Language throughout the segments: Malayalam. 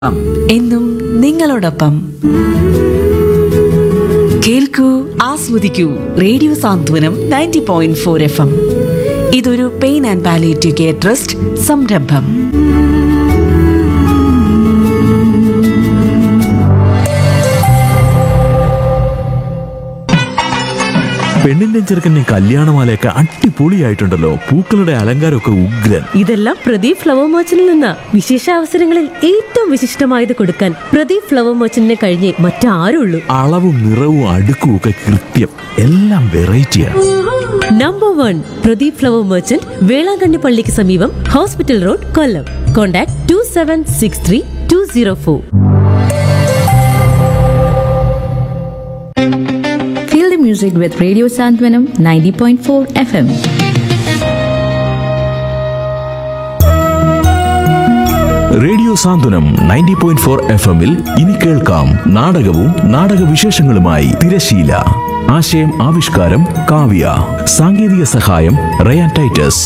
എന്നും നിങ്ങളോടൊപ്പം കേൾക്കൂ ആസ്വദിക്കൂ radio Santhwanam ninety point four F M ഇതൊരു pain and palliative care trust സംരംഭം പെണ്ണിന്റെ ചെറുക്കന്റെ കല്യാണമാലയൊക്കെ അടിപൊളിയായിട്ടുണ്ടല്ലോ പൂക്കളുടെ അലങ്കാരമൊക്കെ ഉഗ്രൻ ഇതെല്ലാം പ്രദീപ് ഫ്ലവർ മർച്ചന്റിൽ നിന്ന് വിശേഷ അവസരങ്ങളിൽ ഏറ്റവും വിശിഷ്ടമായത് കൊടുക്കാൻ പ്രദീപ് ഫ്ലവർ മർച്ചന്റിനെ കഴിഞ്ഞേ മറ്റാരുള്ളൂ അളവും നിറവും അടുക്കും ഒക്കെ കൃത്യം എല്ലാം വെറൈറ്റിയാണ് number one Pradeep flower merchant Velankanni പള്ളിക്ക് സമീപം hospital road Kollam contact two seven six three two zero four Feel the music with Radio Santwanam 90.4 FM. Radio Santhwanam ninety point four F എമ്മിൽ ഇനി കേൾക്കാം നാടകവും നാടകവിശേഷങ്ങളുമായി തിരശീല ആശയം ആവിഷ്കാരം കാവ്യ സാങ്കേതിക സഹായം Ryan Titus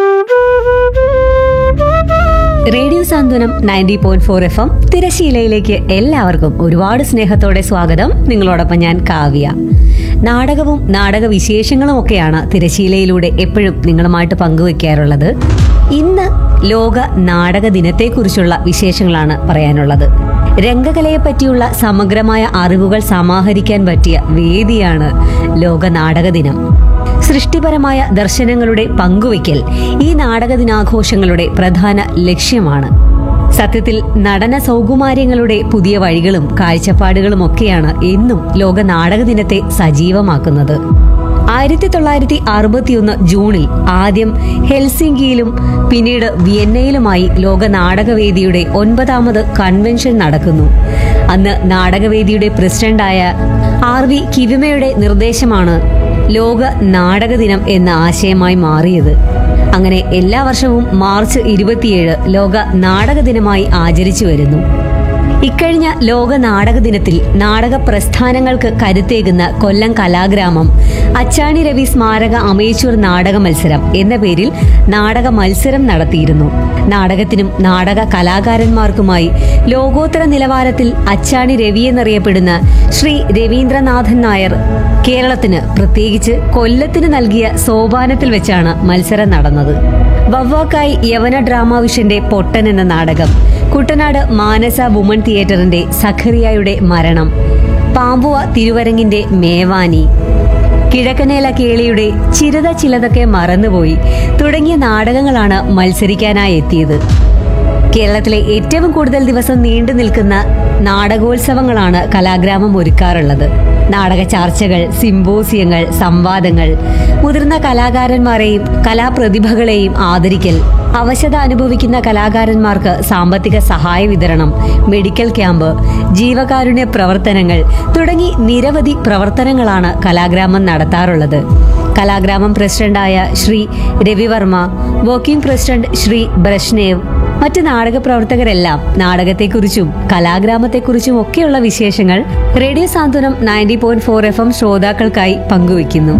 radio Santhwanam ninety point four F M തിരശീലയിലേക്ക് എല്ലാവർക്കും ഒരുപാട് സ്നേഹത്തോടെ സ്വാഗതം നിങ്ങളോടൊപ്പം ഞാൻ കാവ്യ നാടകവും നാടക വിശേഷങ്ങളും ഒക്കെയാണ് തിരശീലയിലൂടെ എപ്പോഴും നിങ്ങളുമായിട്ട് പങ്കുവെക്കാറുള്ളത് ഇന്ന് ലോക നാടക ദിനത്തെക്കുറിച്ചുള്ള വിശേഷങ്ങളാണ് പറയാനുള്ളത് രംഗകലയെ പറ്റിയുള്ള സമഗ്രമായ അറിവുകൾ സമാഹരിക്കാൻ പറ്റിയ വേദിയാണ് ലോക നാടക ദിനം സൃഷ്ടിപരമായ ദർശനങ്ങളുടെ പങ്കുവയ്ക്കൽ ഈ നാടക ദിനാഘോഷങ്ങളുടെ പ്രധാന ലക്ഷ്യമാണ് സത്യത്തിൽ നടന സൗകുമാര്യങ്ങളുടെ പുതിയ വഴികളും കാഴ്ചപ്പാടുകളും ഒക്കെയാണ് എന്നും ലോക നാടക ദിനത്തെ സജീവമാക്കുന്നത് ആയിരത്തി തൊള്ളായിരത്തി അറുപത്തിയൊന്ന് ജൂണിൽ ആദ്യം ഹെൽസിംകിയിലും പിന്നീട് വിയന്നയിലുമായി ലോക നാടകവേദിയുടെ ഒൻപതാമത് കൺവെൻഷൻ നടക്കുന്നു അന്ന് നാടകവേദിയുടെ പ്രസിഡന്റായ ആർ വി കിവിമയുടെ നിർദ്ദേശമാണ് ലോക നാടക ദിനം എന്ന ആശയമായി മാറിയത് അങ്ങനെ എല്ലാ വർഷവും മാർച്ച് ഇരുപത്തിയേഴ് ലോക നാടക ദിനമായി ആചരിച്ചു വരുന്നു ഇക്കഴിഞ്ഞ ലോക നാടക ദിനത്തിൽ നാടക പ്രസ്ഥാനങ്ങൾക്ക് കരുത്തേകുന്ന കൊല്ലം കലാഗ്രാമം അച്ചാണി രവി സ്മാരക അമേച്ചൂർ നാടക മത്സരം എന്ന പേരിൽ നാടക മത്സരം നടത്തിയിരുന്നു നാടകത്തിനും നാടക കലാകാരന്മാർക്കുമായി ലോകോത്തര നിലവാരത്തിൽ അച്ചാണി രവി എന്നറിയപ്പെടുന്ന ശ്രീ രവീന്ദ്രനാഥൻ നായർ കേരളത്തിന് പ്രത്യേകിച്ച് കൊല്ലത്തിന് നൽകിയ സോപാനത്തിൽ വെച്ചാണ് മത്സരം നടന്നത് വവ്വാക്കായി യവന ഡ്രാമ വിഷന്റെ പൊട്ടൻ എന്ന നാടകം കുട്ടനാട് മാനസ വുമൺ തിയേറ്ററിന്റെ സഖറിയായുടെ മരണം പാമ്പുവ തിരുവരങ്ങിന്റെ മേവാനി കിഴക്കനേല കേളിയുടെ ചിരത ചിലതൊക്കെ മറന്നുപോയി തുടങ്ങിയ നാടകങ്ങളാണ് മത്സരിക്കാനായി എത്തിയത് കേരളത്തിലെ ഏറ്റവും കൂടുതൽ ദിവസം നീണ്ടു നിൽക്കുന്ന നാടകോത്സവങ്ങളാണ് കലാഗ്രാമം ഒരുക്കാറുള്ളത് നാടക ചർച്ചകൾ സിംബോസിയങ്ങൾ സംവാദങ്ങൾ മുതിർന്ന കലാകാരന്മാരെയും കലാപ്രതിഭകളെയും ആദരിക്കൽ അവശത അനുഭവിക്കുന്ന കലാകാരന്മാർക്ക് സാമ്പത്തിക സഹായ വിതരണം മെഡിക്കൽ ക്യാമ്പ് ജീവകാരുണ്യ പ്രവർത്തനങ്ങൾ തുടങ്ങി നിരവധി പ്രവർത്തനങ്ങളാണ് കലാഗ്രാമം നടത്താറുള്ളത് കലാഗ്രാമം പ്രസിഡന്റായ Shri Ravivarma working president Shri Brezhnev മറ്റ് നാടക പ്രവർത്തകരെല്ലാം നാടകത്തെക്കുറിച്ചും കലാഗ്രാമത്തെക്കുറിച്ചും ഒക്കെയുള്ള വിശേഷങ്ങൾ radio Santhwanam ninety point four F M ശ്രോതാക്കൾക്കായി പങ്കുവയ്ക്കുന്നു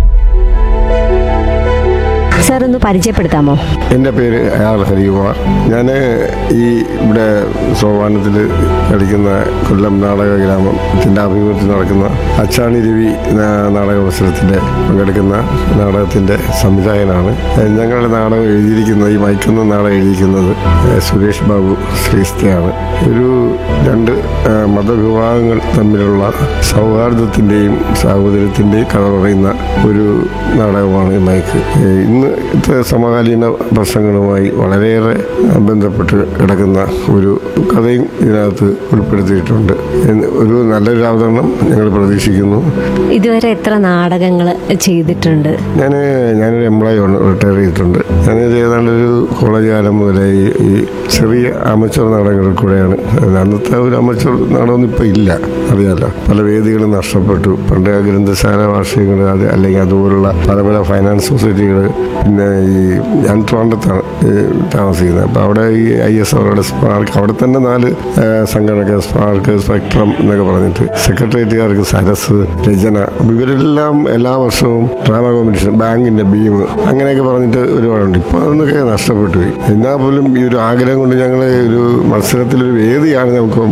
സാർ ഒന്ന് പരിചയപ്പെടുത്താമോ എൻ്റെ പേര് ആർ ഹരികുമാർ ഞാൻ ഈ ഇവിടെ സോപാനത്തിൽ കളിക്കുന്ന കൊല്ലം നാടക ഗ്രാമത്തിൻ്റെ ആഭിമുഖ്യത്തിൽ നടക്കുന്ന അച്ചാണി രവി നാ- നാടക മത്സരത്തിൻ്റെ പങ്കെടുക്കുന്ന നാടകത്തിൻ്റെ സംവിധായകനാണ് ഏഹ് ഞങ്ങളുടെ നാടകം എഴുതിയിരിക്കുന്നത് ഈ മയക്കുന്ന നാടകം എഴുതിയിരിക്കുന്നത് ഏഹ് സുരേഷ് ബാബു ശ്രീസ്തയാണ് ഒരു രണ്ട് ഏഹ് മതവിഭാഗങ്ങൾ തമ്മിലുള്ള സൗഹാർദ്ദത്തിൻ്റെയും സാഹോദര്യത്തിൻ്റെയും കഥ പറയുന്ന ഒരു നാടകമാണ് ഈ മയക്ക് ഏഹ് ഇന്നത്തെ സമകാലീന പ്രശ്നങ്ങളുമായി വളരെയേറെ ബന്ധപ്പെട്ട് കിടക്കുന്ന ഒരു കഥയും ഇതിനകത്ത് ഉൾപ്പെടുത്തിയിട്ടുണ്ട് എന്ന് ഒരു നല്ലൊരു അവതരണം ഞങ്ങൾ പ്രതീക്ഷിക്കുന്നു ഇതുവരെ എത്ര നാടകങ്ങൾ ചെയ്തിട്ടുണ്ട് ഞാൻ ഞാനൊരു എംപ്ലോയി ആണ് റിട്ടയർ ചെയ്തിട്ടുണ്ട് ഞാനിത് ഏതാണ്ട് ഒരു കോളേജ് കാലം മുതലേ ഈ ഈ ചെറിയ അമച്ചർ നാടകങ്ങളിൽ കൂടെയാണ് അന്നത്തെ ഒരു അമച്ചർ നാടകമൊന്നും ഇപ്പോൾ ഇല്ല അറിയാലോ പല വേദികളും നഷ്ടപ്പെട്ടു പണ്ട് ആ ഗ്രന്ഥശാല വാർഷികങ്ങൾ അത് അല്ലെങ്കിൽ അതുപോലുള്ള പല പല ഫൈനാൻസ് സൊസൈറ്റികൾ പിന്നെ ഈ ഞാൻ ട്രിവാൻഡത്താണ് ഈ താമസിക്കുന്നത് അപ്പോൾ അവിടെ ഈ ഐ എസ് അവരുടെ സ്പാർക്ക് അവിടെ തന്നെ നാല് ആ, സംഘടനകൾ സ്പാർക്ക് സ്പെക്ട്രം എന്നൊക്കെ പറഞ്ഞിട്ട് സെക്രട്ടേറിയറ്റുകാർക്ക് സരസ് രചന അപ്പോൾ ഇവരെല്ലാം എല്ലാ വർഷവും ഡ്രാമ കോമ്പറ്റീഷൻ ബാങ്കിന്റെ ബീം അങ്ങനെയൊക്കെ പറഞ്ഞിട്ട് ഒരുപാടുണ്ട് ഇപ്പോൾ അതൊന്നൊക്കെ നഷ്ടപ്പെട്ടു പോയി എന്നാൽ പോലും ഈ ഒരു ആഗ്രഹം കൊണ്ട് ഞങ്ങൾ ഒരു മത്സരത്തിലൊരു വേദിയാണ് നമുക്ക്